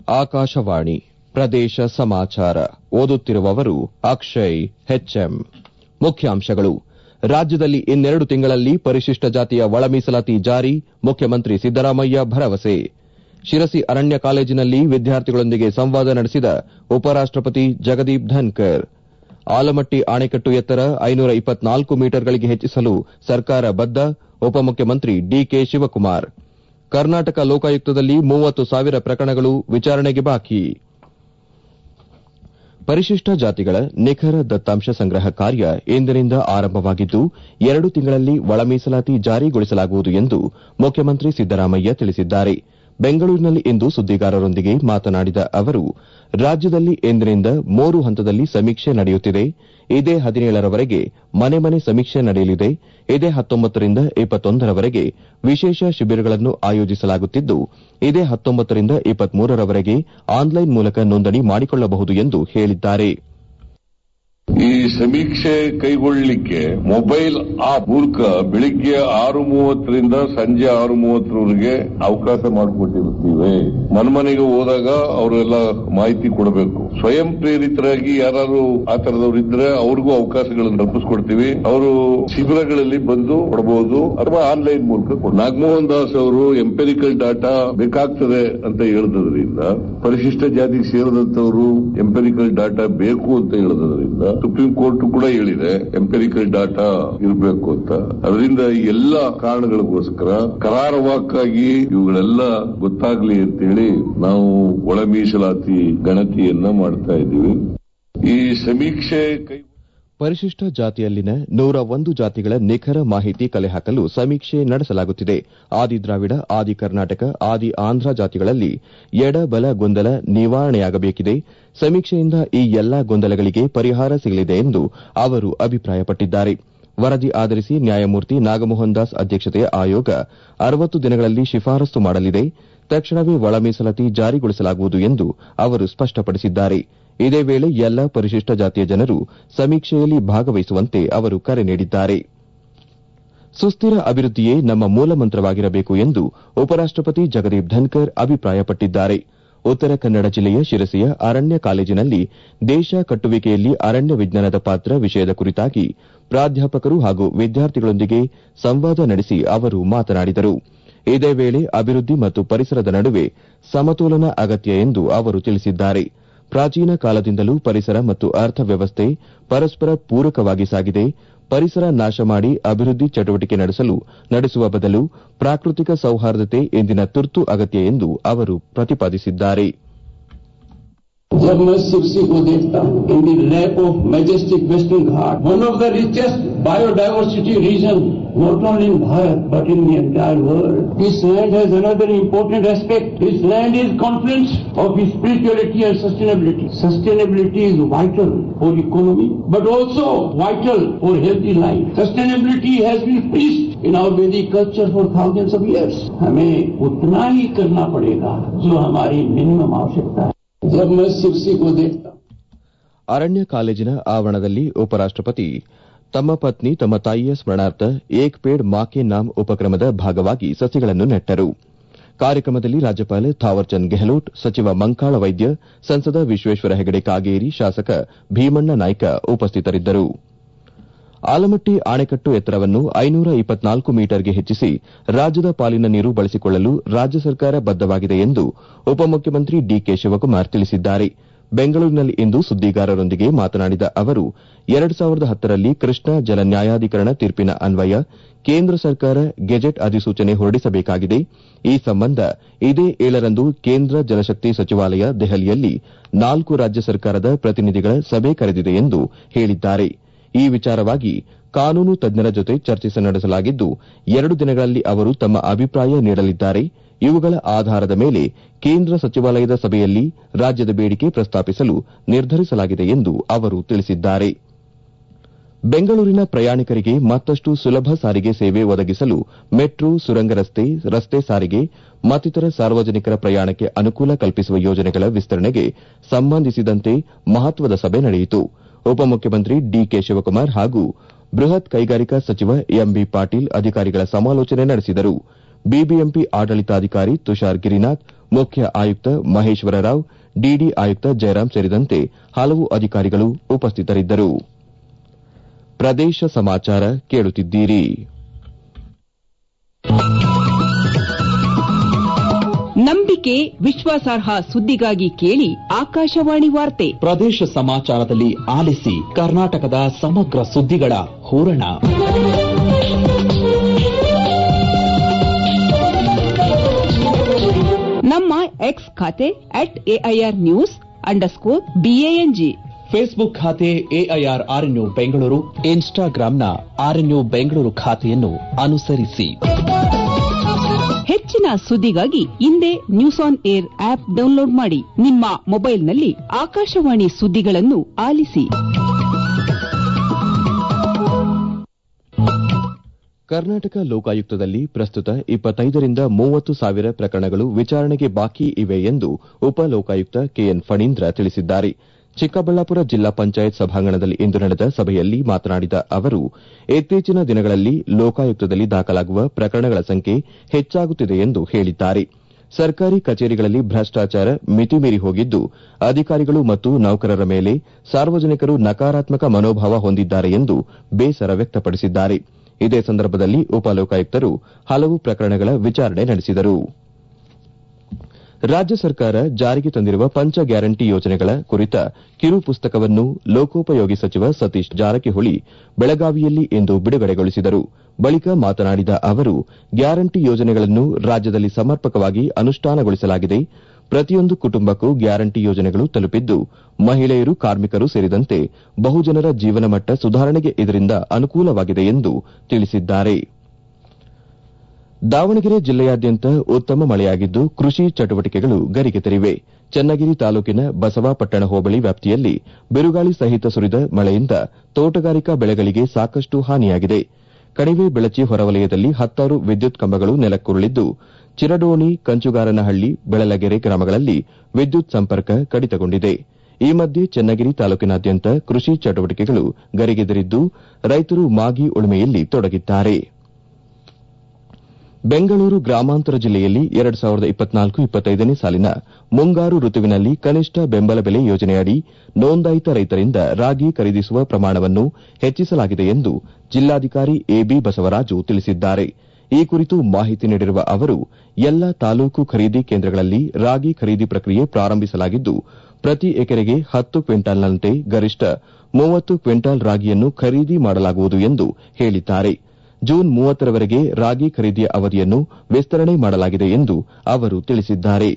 ಆಕಾಶವಾಣಿ ಪ್ರದೇಶ ಸಮಾಚಾರ ಓದುತ್ತಿರುವವರು ಅಕ್ಷಯ್ ಹೆಚ್ಎಂ ಮುಖ್ಯಾಂಶಗಳು ರಾಜ್ಯದಲ್ಲಿ ಇನ್ನೆರಡು ತಿಂಗಳಲ್ಲಿ ಪರಿಶಿಷ್ಟ ಜಾತಿಯ ಒಳ ಮೀಸಲಾತಿ ಜಾರಿ ಮುಖ್ಯಮಂತ್ರಿ ಸಿದ್ದರಾಮಯ್ಯ ಭರವಸೆ ಶಿರಸಿ ಅರಣ್ಯ ಕಾಲೇಜಿನಲ್ಲಿ ವಿದ್ಯಾರ್ಥಿಗಳೊಂದಿಗೆ ಸಂವಾದ ನಡೆಸಿದ ಉಪರಾಷ್ಟಪತಿ ಜಗದೀಪ್ ಧನ್ಕರ್ ಆಲಮಟ್ಟಿ ಅಣೆಕಟ್ಟು ಎತ್ತರ ಐನೂರ ಇಪ್ಪತ್ನಾಲ್ಕು ಮೀಟರ್ಗಳಿಗೆ ಹೆಚ್ಚಿಸಲು ಸರ್ಕಾರ ಬದ್ದ ಉಪಮುಖ್ಯಮಂತ್ರಿ ಡಿಕೆ ಶಿವಕುಮಾರ್ ಕರ್ನಾಟಕ ಲೋಕಾಯುಕ್ತದಲ್ಲಿ ಮೂವತ್ತು ಸಾವಿರ ಪ್ರಕರಣಗಳು ವಿಚಾರಣೆಗೆ ಬಾಕಿ ಪರಿಶಿಷ್ಟ ಜಾತಿಗಳ ನಿಖರ ದತ್ತಾಂಶ ಸಂಗ್ರಹ ಕಾರ್ಯ ಇಂದಿನಿಂದ ಆರಂಭವಾಗಿದ್ದು ಎರಡು ತಿಂಗಳಲ್ಲಿ ಒಳ ಮೀಸಲಾತಿ ಜಾರಿಗೊಳಿಸಲಾಗುವುದು ಎಂದು ಮುಖ್ಯಮಂತ್ರಿ ಸಿದ್ದರಾಮಯ್ಯ ತಿಳಿಸಿದ್ದಾರೆ ಬೆಂಗಳೂರಿನಲ್ಲಿಂದು ಸುದ್ದಿಗಾರರೊಂದಿಗೆ ಮಾತನಾಡಿದ ಅವರು ರಾಜ್ಯದಲ್ಲಿ ಇಂದಿನಿಂದ ಮೂರು ಹಂತದಲ್ಲಿ ಸಮೀಕ್ಷೆ ನಡೆಯುತ್ತಿದೆ ಇದೇ ಹದಿನೇಳರವರೆಗೆ ಮನೆ ಮನೆ ಸಮೀಕ್ಷೆ ನಡೆಯಲಿದೆ ಇದೇ ಹತ್ತೊಂಬತ್ತರಿಂದ ಇಪ್ಪತ್ತೊಂದರವರೆಗೆ ವಿಶೇಷ ಶಿಬಿರಗಳನ್ನು ಆಯೋಜಿಸಲಾಗುತ್ತಿದ್ದು ಇದೇ ಹತ್ತೊಂಬತ್ತರಿಂದ ಇಪ್ಪತ್ಮೂರರವರೆಗೆ ಆನ್ಲೈನ್ ಮೂಲಕ ನೋಂದಣಿ ಮಾಡಿಕೊಳ್ಳಬಹುದು ಎಂದು ಹೇಳಿದ್ದಾರೆ ಈ ಸಮೀಕ್ಷೆ ಕೈಗೊಳ್ಳಲಿಕ್ಕೆ ಮೊಬೈಲ್ ಆಪ್ ಮೂಲಕ ಬೆಳಿಗ್ಗೆ ಆರು ಮೂವತ್ತರಿಂದ ಸಂಜೆ ಆರು ಮೂವತ್ತರವರೆಗೆ ಅವಕಾಶ ಮಾಡಿಕೊಟ್ಟಿರುತ್ತೀವಿ ಮನೆಮನೆಗೆ ಹೋದಾಗ ಅವರೆಲ್ಲ ಮಾಹಿತಿ ಕೊಡಬೇಕು ಸ್ವಯಂ ಪ್ರೇರಿತರಾಗಿ ಯಾರು ಆ ತರದವ್ರು ಇದ್ರೆ ಅವ್ರಿಗೂ ಅವಕಾಶಗಳನ್ನು ಕಲ್ಪಿಸ್ಕೊಡ್ತೀವಿ ಅವರು ಶಿಬಿರಗಳಲ್ಲಿ ಬಂದು ಕೊಡಬಹುದು ಅಥವಾ ಆನ್ಲೈನ್ ಮೂಲಕ ಕೊಡ್- ನಾಗಮೋಹನ್ ದಾಸ್ ಅವರು ಎಂಪೆರಿಕಲ್ ಡಾಟಾ ಬೇಕಾಗ್ತದೆ ಅಂತ ಹೇಳಿದ್ರಿಂದ ಪರಿಶಿಷ್ಟ ಜಾತಿಗೆ ಸೇರಿದಂತವರು ಎಂಪೆರಿಕಲ್ ಡಾಟಾ ಬೇಕು ಅಂತ ಹೇಳಿದ್ರಿಂದ ಸುಪ್ರೀಂ ಕೋರ್ಟ್ ಕೂಡ ಹೇಳಿದೆ ಎಂಪೆರಿಕಲ್ ಡಾಟಾ ಇರಬೇಕು ಅಂತ ಅದರಿಂದ ಈ ಎಲ್ಲ ಕಾರಣಗಳಿಗೋಸ್ಕರ ಕರಾರವಾಕ್ಕಾಗಿ ಇವುಗಳೆಲ್ಲ ಗೊತ್ತಾಗ್ಲಿ ಅಂತೇಳಿ ನಾವು ಒಳ ಮೀಸಲಾತಿ ಗಣತಿಯನ್ನ ಮಾಡ್ತಾ ಇದ್ದೀವಿ ಈ ಸಮೀಕ್ಷೆ ಕೈ ಪರಿಶಿಷ್ಟ ಜಾತಿಯಲ್ಲಿನ ನೂರ ಒಂದು ಜಾತಿಗಳ ನಿಖರ ಮಾಹಿತಿ ಕಲೆ ಹಾಕಲು ಸಮೀಕ್ಷೆ ನಡೆಸಲಾಗುತ್ತಿದೆ ಆದಿ ದ್ರಾವಿಡ ಆದಿ ಕರ್ನಾಟಕ ಆದಿ ಆಂಧ್ರ ಜಾತಿಗಳಲ್ಲಿ ಎಡ ಬಲ ಗೊಂದಲ ನಿವಾರಣೆಯಾಗಬೇಕಿದೆ ಸಮೀಕ್ಷೆಯಿಂದ ಈ ಎಲ್ಲಾ ಗೊಂದಲಗಳಿಗೆ ಪರಿಹಾರ ಸಿಗಲಿದೆ ಎಂದು ಅವರು ಅಭಿಪ್ರಾಯಪಟ್ಟಿದ್ದಾರೆ ವರದಿ ಆಧರಿಸಿ ನ್ಯಾಯಮೂರ್ತಿ ನಾಗಮೋಹನ್ ದಾಸ್ ಅಧ್ಯಕ್ಷತೆಯ ಆಯೋಗ ಅರವತ್ತು ದಿನಗಳಲ್ಲಿ ಶಿಫಾರಸು ಮಾಡಲಿದೆ ತಕ್ಷಣವೇ ಒಳ ಮೀಸಲಾತಿ ಜಾರಿಗೊಳಿಸಲಾಗುವುದು ಎಂದು ಅವರು ಸ್ಪಷ್ಟಪಡಿಸಿದ್ದಾರೆ ಇದೇ ವೇಳೆ ಎಲ್ಲ ಪರಿಶಿಷ್ಟ ಜಾತಿಯ ಜನರು ಸಮೀಕ್ಷೆಯಲ್ಲಿ ಭಾಗವಹಿಸುವಂತೆ ಅವರು ಕರೆ ನೀಡಿದ್ದಾರೆ ಸುಸ್ಥಿರ ಅಭಿವೃದ್ಧಿಯೇ ನಮ್ಮ ಮೂಲ ಮಂತ್ರವಾಗಿರಬೇಕು ಎಂದು ಉಪರಾಷ್ಟಪತಿ ಜಗದೀಪ್ ಧನ್ಕರ್ ಅಭಿಪ್ರಾಯಪಟ್ಟಿದ್ದಾರೆ ಉತ್ತರ ಕನ್ನಡ ಜಿಲ್ಲೆಯ ಶಿರಸಿಯ ಅರಣ್ಯ ಕಾಲೇಜಿನಲ್ಲಿ ದೇಶ ಕಟ್ಟುವಿಕೆಯಲ್ಲಿ ಅರಣ್ಯ ವಿಜ್ಞಾನದ ಪಾತ್ರ ವಿಷಯದ ಕುರಿತಾಗಿ ಪ್ರಾಧ್ಯಾಪಕರು ಹಾಗೂ ವಿದ್ಯಾರ್ಥಿಗಳೊಂದಿಗೆ ಸಂವಾದ ನಡೆಸಿ ಅವರು ಮಾತನಾಡಿದರು ಇದೇ ವೇಳೆ ಅಭಿವೃದ್ಧಿ ಮತ್ತು ಪರಿಸರದ ನಡುವೆ ಸಮತೋಲನ ಅಗತ್ಯ ಎಂದು ಅವರು ತಿಳಿಸಿದ್ದಾರೆ ಪ್ರಾಚೀನ ಕಾಲದಿಂದಲೂ ಪರಿಸರ ಮತ್ತು ಅರ್ಥವ್ಯವಸ್ಥೆ ಪರಸ್ಪರ ಪೂರಕವಾಗಿ ಸಾಗಿದೆ ಪರಿಸರ ನಾಶ ಮಾಡಿ ಅಭಿವೃದ್ಧಿ ಚಟುವಟಿಕೆ ನಡೆಸಲು ನಡೆಸುವ ಬದಲು ಪ್ರಾಕೃತಿಕ ಸೌಹಾರ್ದತೆ ಇಂದಿನ ತುರ್ತು ಅಗತ್ಯ ಎಂದು ಅವರು ಪ್ರತಿಪಾದಿಸಿದ್ದಾರೆ जब मैं सिरसी को देखता हूँ in the lap of majestic Western Ghat one of the richest biodiversity region not only in Bharat but in the entire world. This land has another important aspect. This land is confluence of spirituality and sustainability. Sustainability is vital for economy but also vital for healthy life. Sustainability has been preached in our Vedic culture for thousands of years. हमें उतना ही करना पड़ेगा जो हमारी minimum आवश्यकता है जब मैं सिरसी को देखता हूँ ಅರಣ್ಯ ಕಾಲೇಜಿನ ಆವರಣದಲ್ಲಿ ಉಪರಾಷ್ಟಪತಿ ತಮ್ಮ ಪತ್ನಿ ತಮ್ಮ ತಾಯಿಯ ಸ್ಮರಣಾರ್ಥ ಏಕ್ ಪೇಡ್ ಮಾಕೆ ನಾಮ್ ಉಪಕ್ರಮದ ಭಾಗವಾಗಿ ಸಸಿಗಳನ್ನು ನೆಟ್ಟರು ಕಾರ್ಯಕ್ರಮದಲ್ಲಿ ರಾಜ್ಯಪಾಲ ಥಾವರ್ಚಂದ್ ಗೆಹ್ಲೋಟ್ ಸಚಿವ ಮಂಕಾಳ ವೈದ್ಯ ಸಂಸದ ವಿಶ್ವೇಶ್ವರ ಹೆಗಡೆ ಕಾಗೇರಿ ಶಾಸಕ ಭೀಮಣ್ಣ ನಾಯ್ಕ ಉಪಸ್ಥಿತರಿದ್ದರು ಆಲಮಟ್ಟಿ ಅಣೆಕಟ್ಟು ಎತ್ತರವನ್ನು ಐನೂರ ಇಪ್ಪತ್ನಾಲ್ಕು ಮೀಟರ್ಗೆ ಹೆಚ್ಚಿಸಿ ರಾಜ್ಯದ ಪಾಲಿನ ನೀರು ಬಳಸಿಕೊಳ್ಳಲು ರಾಜ್ಯ ಸರ್ಕಾರ ಬದ್ದವಾಗಿದೆ ಎಂದು ಉಪಮುಖ್ಯಮಂತ್ರಿ ಡಿಕೆ ಶಿವಕುಮಾರ್ ತಿಳಿಸಿದ್ದಾರೆ ಬೆಂಗಳೂರಿನಲ್ಲಿಂದು ಸುದ್ದಿಗಾರರೊಂದಿಗೆ ಮಾತನಾಡಿದ ಅವರು ಎರಡು ಸಾವಿರದ ಹತ್ತರಲ್ಲಿ ಕೃಷ್ಣಾ ಜಲ ನ್ಯಾಯಾಧಿಕರಣ ತೀರ್ಪಿನ ಅನ್ವಯ ಕೇಂದ್ರ ಸರ್ಕಾರ ಗೆಜೆಟ್ ಅಧಿಸೂಚನೆ ಹೊರಡಿಸಬೇಕಾಗಿದೆ ಈ ಸಂಬಂಧ ಇದೇ ಏಳರಂದು ಕೇಂದ್ರ ಜಲಶಕ್ತಿ ಸಚಿವಾಲಯ ದೆಹಲಿಯಲ್ಲಿ ನಾಲ್ಕು ರಾಜ್ಯ ಸರ್ಕಾರದ ಪ್ರತಿನಿಧಿಗಳ ಸಭೆ ಕರೆದಿದೆ ಎಂದು ಹೇಳಿದ್ದಾರೆ ಈ ವಿಚಾರವಾಗಿ ಕಾನೂನು ತಜ್ಞರ ಜೊತೆ ಚರ್ಚೆ ನಡೆಸಲಾಗಿದ್ದು ಎರಡು ದಿನಗಳಲ್ಲಿ ಅವರು ತಮ್ಮ ಅಭಿಪ್ರಾಯ ನೀಡಲಿದ್ದಾರೆ ಇವುಗಳ ಆಧಾರದ ಮೇಲೆ ಕೇಂದ್ರ ಸಚಿವಾಲಯದ ಸಭೆಯಲ್ಲಿ ರಾಜ್ಯದ ಬೇಡಿಕೆ ಪ್ರಸ್ತಾಪಿಸಲು ನಿರ್ಧರಿಸಲಾಗಿದೆ ಎಂದು ಅವರು ತಿಳಿಸಿದ್ದಾರೆ ಬೆಂಗಳೂರಿನ ಪ್ರಯಾಣಿಕರಿಗೆ ಮತ್ತಷ್ಟು ಸುಲಭ ಸಾರಿಗೆ ಸೇವೆ ಒದಗಿಸಲು ಮೆಟ್ರೋ ಸುರಂಗ ರಸ್ತೆ ರಸ್ತೆ ಸಾರಿಗೆ ಮತ್ತಿತರ ಸಾರ್ವಜನಿಕರ ಪ್ರಯಾಣಕ್ಕೆ ಅನುಕೂಲ ಕಲ್ಪಿಸುವ ಯೋಜನೆಗಳ ವಿಸ್ತರಣೆಗೆ ಸಂಬಂಧಿಸಿದಂತೆ ಮಹತ್ವದ ಸಭೆ ನಡೆಯಿತು ಉಪಮುಖ್ಯಮಂತ್ರಿ ಡಿಕೆ ಶಿವಕುಮಾರ್ ಹಾಗೂ ಬೃಹತ್ ಕೈಗಾರಿಕಾ ಸಚಿವ ಎಂಬಿ ಪಾಟೀಲ್ ಅಧಿಕಾರಿಗಳ ಸಮಾಲೋಚನೆ ನಡೆಸಿದರು ಬಿಬಿಎಂಪಿ ಆಡಳಿತಾಧಿಕಾರಿ ತುಷಾರ್ ಗಿರಿನಾಥ್ ಮುಖ್ಯ ಆಯುಕ್ತ ಮಹೇಶ್ವರ ರಾವ್ ಡಿಡಿ ಆಯುಕ್ತ ಜಯರಾಮ್ ಸೇರಿದಂತೆ ಹಲವು ಅಧಿಕಾರಿಗಳು ಉಪಸ್ಥಿತರಿದ್ದರು ಪ್ರದೇಶ ಸಮಾಚಾರ ಕೇಳುತ್ತಿದ್ದೀರಿ ನಂಬಿಕೆ ವಿಶ್ವಾಸಾರ್ಹ ಸುದ್ದಿಗಾಗಿ ಕೇಳಿ ಆಕಾಶವಾಣಿ ವಾರ್ತೆ ಪ್ರದೇಶ ಸಮಾಚಾರದಲ್ಲಿ ಆಲಿಸಿ ಕರ್ನಾಟಕದ ಸಮಗ್ರ ಸುದ್ದಿಗಳ ಹೂರಣ ನಮ್ಮ ಎಕ್ಸ್ ಖಾತೆ at AIR news underscore BANG Facebook ಖಾತೆ ಎಐಆರ್ ಆರ್ಎನ್ಯು ಬೆಂಗಳೂರು ಇನ್ಸ್ಟಾಗ್ರಾಂನ ಆರ್ಎನ್ಯು ಬೆಂಗಳೂರು ಖಾತೆಯನ್ನು ಅನುಸರಿಸಿ ಹೆಚ್ಚಿನ ಸುದ್ದಿಗಾಗಿ ಹಿಂದೆ news on air app download ಮಾಡಿ ನಿಮ್ಮ ಮೊಬೈಲ್ನಲ್ಲಿ ಆಕಾಶವಾಣಿ ಸುದ್ದಿಗಳನ್ನು ಆಲಿಸಿ ಕರ್ನಾಟಕ ಲೋಕಾಯುಕ್ತದಲ್ಲಿ ಪ್ರಸ್ತುತ ಇಪ್ಪತ್ತೈದರಿಂದ ಮೂವತ್ತು ಸಾವಿರ ಪ್ರಕರಣಗಳು ವಿಚಾರಣೆಗೆ ಬಾಕಿ ಇವೆ ಎಂದು ಉಪ ಲೋಕಾಯುಕ್ತ ಕೆಎನ್ ಫಣೀಂದ್ರ ತಿಳಿಸಿದ್ದಾರೆ ಚಿಕ್ಕಬಳ್ಳಾಪುರ ಜಿಲ್ಲಾ ಪಂಚಾಯತ್ ಸಭಾಂಗಣದಲ್ಲಿ ಇಂದು ನಡೆದ ಸಭೆಯಲ್ಲಿ ಮಾತನಾಡಿದ ಅವರು ಇತ್ತೀಚಿನ ದಿನಗಳಲ್ಲಿ ಲೋಕಾಯುಕ್ತದಲ್ಲಿ ದಾಖಲಾಗುವ ಪ್ರಕರಣಗಳ ಸಂಖ್ಯೆ ಹೆಚ್ಚಾಗುತ್ತಿದೆ ಎಂದು ಹೇಳಿದ್ದಾರೆ ಸರ್ಕಾರಿ ಕಚೇರಿಗಳಲ್ಲಿ ಭ್ರಷ್ಟಾಚಾರ ಮಿತಿಮೀರಿ ಹೋಗಿದ್ದು ಅಧಿಕಾರಿಗಳು ಮತ್ತು ನೌಕರರ ಮೇಲೆ ಸಾರ್ವಜನಿಕರು ನಕಾರಾತ್ಮಕ ಮನೋಭಾವ ಹೊಂದಿದ್ದಾರೆ ಎಂದು ಬೇಸರ ವ್ಯಕ್ತಪಡಿಸಿದ್ದಾರೆ ಇದೇ ಸಂದರ್ಭದಲ್ಲಿ ಉಪಲೋಕಾಯುಕ್ತರು ಹಲವು ಪ್ರಕರಣಗಳ ವಿಚಾರಣೆ ನಡೆಸಿದರು ರಾಜ್ಯ ಸರ್ಕಾರ ಜಾರಿಗೆ ತಂದಿರುವ ಪಂಚ ಗ್ಯಾರಂಟಿ ಯೋಜನೆಗಳ ಕುರಿತ ಕಿರು ಪುಸ್ತಕವನ್ನು ಲೋಕೋಪಯೋಗಿ ಸಚಿವ ಸತೀಶ್ ಜಾರಕಿಹೊಳಿ ಬೆಳಗಾವಿಯಲ್ಲಿ ಇಂದು ಬಿಡುಗಡೆಗೊಳಿಸಿದರು ಬಳಿಕ ಮಾತನಾಡಿದ ಅವರು ಗ್ಯಾರಂಟಿ ಯೋಜನೆಗಳನ್ನು ರಾಜ್ಯದಲ್ಲಿ ಸಮರ್ಪಕವಾಗಿ ಅನುಷ್ಠಾನಗೊಳಿಸಲಾಗಿದೆ ಪ್ರತಿಯೊಂದು ಕುಟುಂಬಕ್ಕೂ ಗ್ಯಾರಂಟಿ ಯೋಜನೆಗಳು ತಲುಪಿದ್ದು ಮಹಿಳೆಯರು ಕಾರ್ಮಿಕರು ಸೇರಿದಂತೆ ಬಹುಜನರ ಜೀವನ ಮಟ್ಟ ಸುಧಾರಣೆಗೆ ಇದರಿಂದ ಅನುಕೂಲವಾಗಿದೆ ಎಂದು ತಿಳಿಸಿದ್ದಾರೆ ದಾವಣಗೆರೆ ಜಿಲ್ಲೆಯಾದ್ಯಂತ ಉತ್ತಮ ಮಳೆಯಾಗಿದ್ದು ಕೃಷಿ ಚಟುವಟಿಕೆಗಳು ಗರಿಗೆದರಿವೆ ಚನ್ನಗಿರಿ ತಾಲೂಕಿನ ಬಸವಾಪಟ್ಟಣ ಹೋಬಳಿ ವ್ಯಾಪ್ತಿಯಲ್ಲಿ ಬಿರುಗಾಳಿ ಸಹಿತ ಸುರಿದ ಮಳೆಯಿಂದ ತೋಟಗಾರಿಕಾ ಬೆಳೆಗಳಿಗೆ ಸಾಕಷ್ಟು ಹಾನಿಯಾಗಿದೆ ಕಣಿವೆ ಬೆಳಚಿ ಹೊರವಲಯದಲ್ಲಿ ಹತ್ತಾರು ವಿದ್ಯುತ್ ಕಂಬಗಳು ನೆಲಕ್ಕುರುಳಿದ್ದು ಚಿರಡೋಣಿ ಕಂಚುಗಾರನಹಳ್ಳಿ ಬೆಳಲಗೆರೆ ಗ್ರಾಮಗಳಲ್ಲಿ ವಿದ್ಯುತ್ ಸಂಪರ್ಕ ಕಡಿತಗೊಂಡಿದೆ ಈ ಮಧ್ಯೆ ಚನ್ನಗಿರಿ ತಾಲೂಕಿನಾದ್ಯಂತ ಕೃಷಿ ಚಟುವಟಿಕೆಗಳು ಗರಿಗೆದರಿದ್ದು ರೈತರು ಮಾಗಿ ಉಳುಮೆಯಲ್ಲಿ ತೊಡಗಿದ್ದಾರೆ ಬೆಂಗಳೂರು ಗ್ರಾಮಾಂತರ ಜಿಲ್ಲೆಯಲ್ಲಿ ಎರಡು ಸಾವಿರದ ಇಪ್ಪತ್ನಾಲ್ಕು ಇಪ್ಪತ್ತೈದನೇ ಸಾಲಿನ ಮುಂಗಾರು ಋತುವಿನಲ್ಲಿ ಕನಿಷ್ಠ ಬೆಂಬಲ ಬೆಲೆ ಯೋಜನೆಯಡಿ ನೋಂದಾಯಿತ ರೈತರಿಂದ ರಾಗಿ ಖರೀದಿಸುವ ಪ್ರಮಾಣವನ್ನು ಹೆಚ್ಚಿಸಲಾಗಿದೆ ಎಂದು ಜಿಲ್ಲಾಧಿಕಾರಿ ಎಬಿ ಬಸವರಾಜು ತಿಳಿಸಿದ್ದಾರೆ ಈ ಕುರಿತು ಮಾಹಿತಿ ನೀಡಿರುವ ಅವರು ಎಲ್ಲ ತಾಲೂಕು ಖರೀದಿ ಕೇಂದ್ರಗಳಲ್ಲಿ ರಾಗಿ ಖರೀದಿ ಪ್ರಕ್ರಿಯೆ ಪ್ರಾರಂಭಿಸಲಾಗಿದ್ದು ಪ್ರತಿ ಎಕರೆಗೆ ಹತ್ತು ಕ್ವಿಂಟಾಲ್ನಂತೆ ಗರಿಷ್ಠ ಮೂವತ್ತು ಕ್ವಿಂಟಾಲ್ ರಾಗಿಯನ್ನು ಖರೀದಿ ಮಾಡಲಾಗುವುದು ಎಂದು ಹೇಳಿದ್ದಾರೆ ಜೂನ್ ಮೂವತ್ತರವರೆಗೆ ರಾಗಿ ಖರೀದಿಯ ಅವಧಿಯನ್ನು ವಿಸ್ತರಣೆ ಮಾಡಲಾಗಿದೆ ಎಂದು ಅವರು ತಿಳಿಸಿದ್ದಾರೆ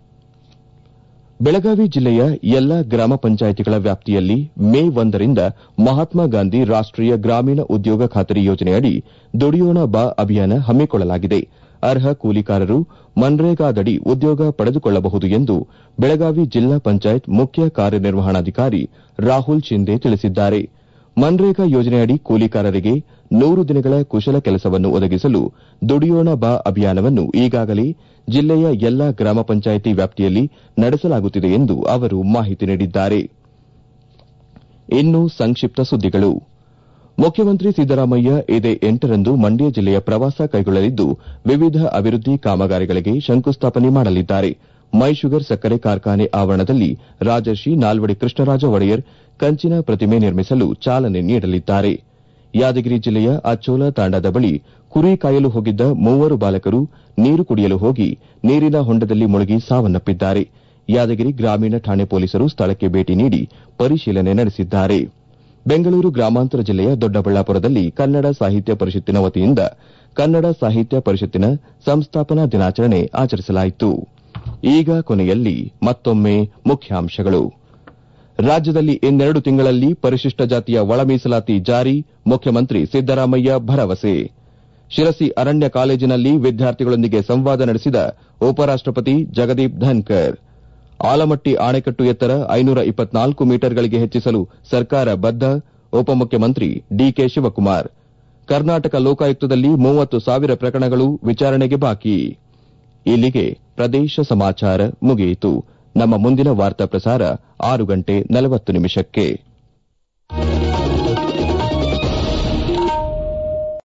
ಬೆಳಗಾವಿ ಜಿಲ್ಲೆಯ ಎಲ್ಲ ಗ್ರಾಮ ಪಂಚಾಯಿತಿಗಳ ವ್ಯಾಪ್ತಿಯಲ್ಲಿ ಮೇ ಒಂದರಿಂದ ಮಹಾತ್ಮ ಗಾಂಧಿ ರಾಷ್ಟೀಯ ಗ್ರಾಮೀಣ ಉದ್ಯೋಗ ಖಾತರಿ ಯೋಜನೆಯಡಿ ದುಡಿಯೋಣ ಬಾ ಅಭಿಯಾನ ಹಮ್ಮಿಕೊಳ್ಳಲಾಗಿದೆ ಅರ್ಹ ಕೂಲಿಕಾರರು ಮನ್ರೇಗಾದಡಿ ಉದ್ಯೋಗ ಪಡೆದುಕೊಳ್ಳಬಹುದು ಎಂದು ಬೆಳಗಾವಿ ಜಿಲ್ಲಾ ಪಂಚಾಯತ್ ಮುಖ್ಯ ಕಾರ್ಯನಿರ್ವಹಣಾಧಿಕಾರಿ ರಾಹುಲ್ ಶಿಂದೆ ತಿಳಿಸಿದ್ದಾರೆ ಮನ್ರೇಗಾ ಯೋಜನೆಯಡಿ ಕೂಲಿಕಾರರಿಗೆ ನೂರು ದಿನಗಳ ಕುಶಲ ಕೆಲಸವನ್ನು ಒದಗಿಸಲು ದುಡಿಯೋಣ ಬಾ ಅಭಿಯಾನವನ್ನು ಈಗಾಗಲೇ ಜಿಲ್ಲೆಯ ಎಲ್ಲಾ ಗ್ರಾಮ ಪಂಚಾಯಿತಿ ವ್ಯಾಪ್ತಿಯಲ್ಲಿ ನಡೆಸಲಾಗುತ್ತಿದೆ ಎಂದು ಅವರು ಮಾಹಿತಿ ನೀಡಿದ್ದಾರೆ ಇನ್ನು ಸಂಕ್ಷಿಪ್ತ ಸುದ್ದಿಗಳು ಮುಖ್ಯಮಂತ್ರಿ ಸಿದ್ದರಾಮಯ್ಯ ಇದೇ ಎಂಟರಂದು ಮಂಡ್ಯ ಜಿಲ್ಲೆಯ ಪ್ರವಾಸ ಕೈಗೊಳ್ಳಲಿದ್ದು ವಿವಿಧ ಅಭಿವೃದ್ಧಿ ಕಾಮಗಾರಿಗಳಿಗೆ ಶಂಕುಸ್ಥಾಪನೆ ಮಾಡಲಿದ್ದಾರೆ ಮೈಶುಗರ್ ಸಕ್ಕರೆ ಕಾರ್ಖಾನೆ ಆವರಣದಲ್ಲಿ ರಾಜರ್ಷಿ ನಾಲ್ವಡಿ ಕೃಷ್ಣರಾಜ ಒಡೆಯರ್ ಕಂಚಿನ ಪ್ರತಿಮೆ ನಿರ್ಮಿಸಲು ಚಾಲನೆ ನೀಡಲಿದ್ದಾರೆ ಯಾದಗಿರಿ ಜಿಲ್ಲೆಯ ಅಚ್ಚೋಲ ತಾಂಡಾದ ಬಳಿ ಕುರಿ ಕಾಯಲು ಹೋಗಿದ್ದ ಮೂವರು ಬಾಲಕರು ನೀರು ಕುಡಿಯಲು ಹೋಗಿ ನೀರಿನ ಹೊಂಡದಲ್ಲಿ ಮುಳುಗಿ ಸಾವನ್ನಪ್ಪಿದ್ದಾರೆ ಯಾದಗಿರಿ ಗ್ರಾಮೀಣ ಠಾಣೆ ಪೊಲೀಸರು ಸ್ಥಳಕ್ಕೆ ಭೇಟಿ ನೀಡಿ ಪರಿಶೀಲನೆ ನಡೆಸಿದ್ದಾರೆ ಬೆಂಗಳೂರು ಗ್ರಾಮಾಂತರ ಜಿಲ್ಲೆಯ ದೊಡ್ಡಬಳ್ಳಾಪುರದಲ್ಲಿ ಕನ್ನಡ ಸಾಹಿತ್ಯ ಪರಿಷತ್ತಿನ ವತಿಯಿಂದ ಕನ್ನಡ ಸಾಹಿತ್ಯ ಪರಿಷತ್ತಿನ ಸಂಸ್ಥಾಪನಾ ದಿನಾಚರಣೆ ಆಚರಿಸಲಾಯಿತು ಈಗ ಕೊನೆಯಲ್ಲಿ ಮತ್ತೊಮ್ಮೆ ಮುಖ್ಯಾಂಶಗಳು ರಾಜ್ಯದಲ್ಲಿ ಇನ್ನೆರಡು ತಿಂಗಳಲ್ಲಿ ಪರಿಶಿಷ್ಟ ಜಾತಿಯ ಒಳ ಮೀಸಲಾತಿ ಜಾರಿ ಮುಖ್ಯಮಂತ್ರಿ ಸಿದ್ದರಾಮಯ್ಯ ಭರವಸೆ ಶಿರಸಿ ಅರಣ್ಯ ಕಾಲೇಜಿನಲ್ಲಿ ವಿದ್ಯಾರ್ಥಿಗಳೊಂದಿಗೆ ಸಂವಾದ ನಡೆಸಿದ ಉಪರಾಷ್ಟಪತಿ ಜಗದೀಪ್ ಧನ್ಕರ್ ಆಲಮಟ್ಟಿ ಅಣೆಕಟ್ಟು ಎತ್ತರ ಐನೂರ ಇಪ್ಪತ್ನಾಲ್ಕು ಮೀಟರ್ಗಳಿಗೆ ಹೆಚ್ಚಿಸಲು ಸರ್ಕಾರ ಬದ್ದ ಉಪಮುಖ್ಯಮಂತ್ರಿ ಡಿಕೆ ಶಿವಕುಮಾರ್ ಕರ್ನಾಟಕ ಲೋಕಾಯುಕ್ತದಲ್ಲಿ ಮೂವತ್ತು ಸಾವಿರ ಪ್ರಕರಣಗಳು ವಿಚಾರಣೆಗೆ ಬಾಕಿ ಇಲ್ಲಿಗೆ ಪ್ರದೇಶ ಸಮಾಚಾರ ಮುಗಿಯಿತು ನಮ್ಮ ಮುಂದಿನ ವಾರ್ತಾ ಪ್ರಸಾರ ಆರು ಗಂಟೆ ನಲವತ್ತು ನಿಮಿಷಕ್ಕೆ